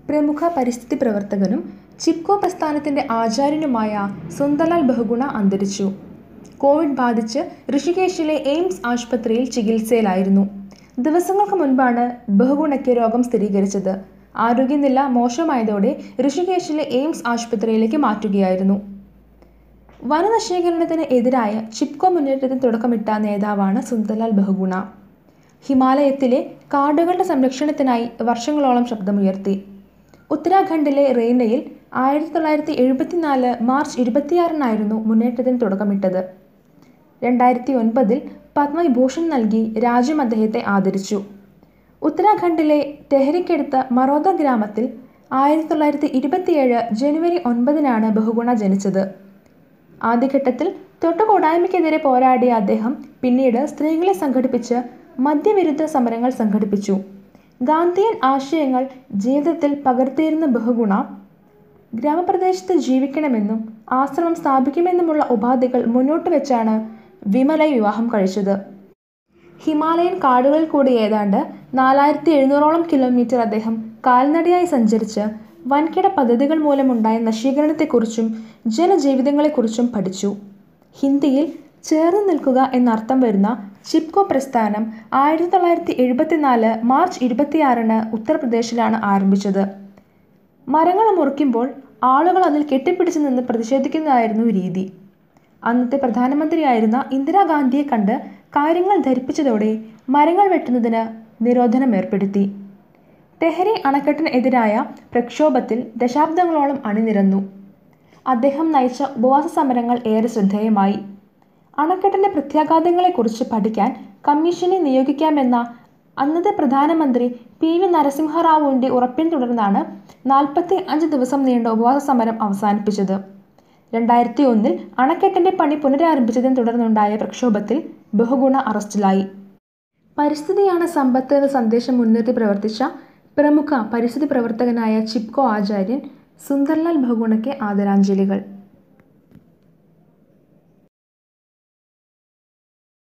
പ്രമുഖ പരിസ്ഥിതി പ്രവർത്തകനും ചിപ്കോ പ്രസ്ഥാനത്തിന്റെ ആചാര്യനുമായ സുന്ദർലാൽ ബഹുഗുണ അന്തരിച്ചു കോവിഡ് ബാധിച്ച് ഋഷികേശിലെ എയിംസ് ആശുപത്രിയിൽ ചികിത്സയിലായിരുന്നു ദിവസങ്ങൾക്ക് മുൻപാണ് ബഹുഗുണയ്ക്ക് രോഗം സ്ഥിരീകരിച്ചത് ആരോഗ്യനില മോശമായതോടെ ഋഷികേശിലെ എയിംസ് ആശുപത്രിയിലേക്ക് മാറ്റുകയായിരുന്നു വനനശീകരണത്തിന് എതിരായ ചിപ്കോ മുന്നേറ്റത്തിന് തുടക്കമിട്ട നേതാവാണ് സുന്ദർലാൽ ബഹുഗുണ ഹിമാലയത്തിലെ കാടുകളുടെ സംരക്ഷണത്തിനായി വർഷങ്ങളോളം ശബ്ദമുയർത്തി ഉത്തരാഖണ്ഡിലെ റെയ്നയിൽ ആയിരത്തി തൊള്ളായിരത്തി എഴുപത്തിനാല് മാർച്ച് ഇരുപത്തിയാറിനായിരുന്നു മുന്നേറ്റത്തിന് തുടക്കമിട്ടത് രണ്ടായിരത്തി ഒൻപതിൽ പത്മവിഭൂഷൺ നൽകി രാജ്യം അദ്ദേഹത്തെ ആദരിച്ചു ഉത്തരാഖണ്ഡിലെ ടെഹരിക്കടുത്ത മറോദ ഗ്രാമത്തിൽ ആയിരത്തി തൊള്ളായിരത്തി ഇരുപത്തിയേഴ് ജനുവരി ഒൻപതിനാണ് ബഹുഗുണ ജനിച്ചത് ആദ്യഘട്ടത്തിൽ തൊട്ടുകൂടായ്മയ്ക്കെതിരെ പോരാടിയ അദ്ദേഹം പിന്നീട് സ്ത്രീകളെ സംഘടിപ്പിച്ച് മദ്യവിരുദ്ധ സമരങ്ങൾ സംഘടിപ്പിച്ചു ഗാന്ധിയൻ ആശയങ്ങൾ ജീവിതത്തിൽ പകർത്തിയിരുന്ന ബഹുഗുണ ഗ്രാമപ്രദേശത്ത് ജീവിക്കണമെന്നും ആശ്രമം സ്ഥാപിക്കുമെന്നുമുള്ള ഉപാധികൾ മുന്നോട്ട് വെച്ചാണ് വിമലയെ വിവാഹം കഴിച്ചത് ഹിമാലയൻ കാടുകളിൽ കൂടി ഏതാണ്ട് നാലായിരത്തി എഴുന്നൂറോളം കിലോമീറ്റർ അദ്ദേഹം കാൽനടയായി സഞ്ചരിച്ച് വൻകിട പദ്ധതികൾ മൂലമുണ്ടായ നശീകരണത്തെക്കുറിച്ചും ജനജീവിതങ്ങളെക്കുറിച്ചും പഠിച്ചു ഹിന്ദിയിൽ ചേർന്ന് നിൽക്കുക എന്നർത്ഥം വരുന്ന ചിപ്കോ പ്രസ്ഥാനം ആയിരത്തി തൊള്ളായിരത്തി എഴുപത്തിനാല് മാർച്ച് ഇരുപത്തിയാറിന് ഉത്തർപ്രദേശിലാണ് ആരംഭിച്ചത് മരങ്ങൾ മുറിക്കുമ്പോൾ ആളുകൾ അതിൽ കെട്ടിപ്പിടിച്ചു നിന്ന് പ്രതിഷേധിക്കുന്നതായിരുന്നു രീതി അന്നത്തെ പ്രധാനമന്ത്രിയായിരുന്ന ഇന്ദിരാഗാന്ധിയെ കണ്ട് കാര്യങ്ങൾ ധരിപ്പിച്ചതോടെ മരങ്ങൾ വെട്ടുന്നതിന് നിരോധനം ഏർപ്പെടുത്തി ടെഹരി അണക്കെട്ടിന് എതിരായ പ്രക്ഷോഭത്തിൽ ദശാബ്ദങ്ങളോളം അണിനിരന്നു അദ്ദേഹം നയിച്ച ഉപവാസ സമരങ്ങൾ ഏറെ ശ്രദ്ധേയമായി അണക്കെട്ടിന്റെ പ്രത്യാഘാതങ്ങളെക്കുറിച്ച് പഠിക്കാൻ കമ്മീഷനെ നിയോഗിക്കാമെന്ന അന്നത്തെ പ്രധാനമന്ത്രി പി വി നരസിംഹറാവുവിന്റെ ഉറപ്പിനെ തുടർന്നാണ് നാൽപ്പത്തി അഞ്ച് ദിവസം നീണ്ട ഉപവാസ സമരം അവസാനിപ്പിച്ചത് രണ്ടായിരത്തി ഒന്നിൽ അണക്കെട്ടിന്റെ പണി പുനരാരംഭിച്ചതിനെ തുടർന്നുണ്ടായ പ്രക്ഷോഭത്തിൽ ബഹുഗുണ അറസ്റ്റിലായി പരിസ്ഥിതിയാണ് സമ്പത്ത് എന്ന സന്ദേശം മുൻനിർത്തി പ്രവർത്തിച്ച പ്രമുഖ പരിസ്ഥിതി പ്രവർത്തകനായ ചിപ്കോ ആചാര്യൻ സുന്ദർലാൽ ബഹുഗുണയ്ക്ക് ആദരാഞ്ജലികൾ